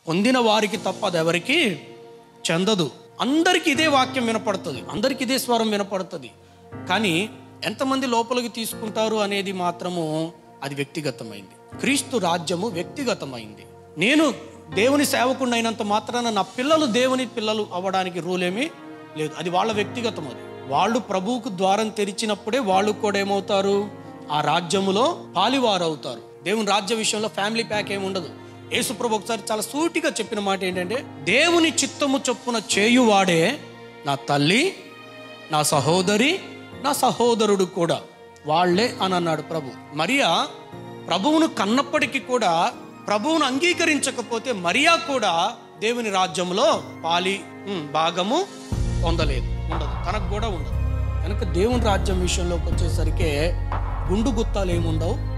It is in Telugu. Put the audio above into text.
పొందిన వారికి తప్ప అది ఎవరికి చెందదు అందరికీ ఇదే వాక్యం వినపడుతుంది అందరికీ ఇదే స్వరం వినపడుతుంది కానీ ఎంతమంది లోపలికి తీసుకుంటారు అనేది మాత్రము అది వ్యక్తిగతమైంది క్రీస్తు రాజ్యము వ్యక్తిగతమైంది నేను దేవుని సేవకుండా అయినంత మాత్రాన నా పిల్లలు దేవుని పిల్లలు అవ్వడానికి రూల్ ఏమీ లేదు అది వాళ్ళ వ్యక్తిగతం అది వాళ్ళు ప్రభువుకు ద్వారం తెరిచినప్పుడే వాళ్ళు కూడా ఏమవుతారు ఆ రాజ్యములో పాలివారు అవుతారు దేవుని రాజ్య విషయంలో ఫ్యామిలీ ప్యాక్ ఏమి ఉండదు యేసుప్రభు ఒకసారి చాలా సూటిగా చెప్పిన మాట ఏంటంటే దేవుని చిత్తము చొప్పున చేయువాడే నా తల్లి నా సహోదరి నా సహోదరుడు కూడా వాళ్ళే అని అన్నాడు ప్రభు మరియా ప్రభువును కన్నప్పటికీ కూడా ప్రభువును అంగీకరించకపోతే మరియా కూడా దేవుని రాజ్యంలో పాలి ఉమ్, భాగము పొందలేదు ఉండదు తనకు కూడా ఉండదు కనుక దేవుని రాజ్యం విషయంలోకి వచ్చేసరికి గుండు గుత్తాలు ఏముండవు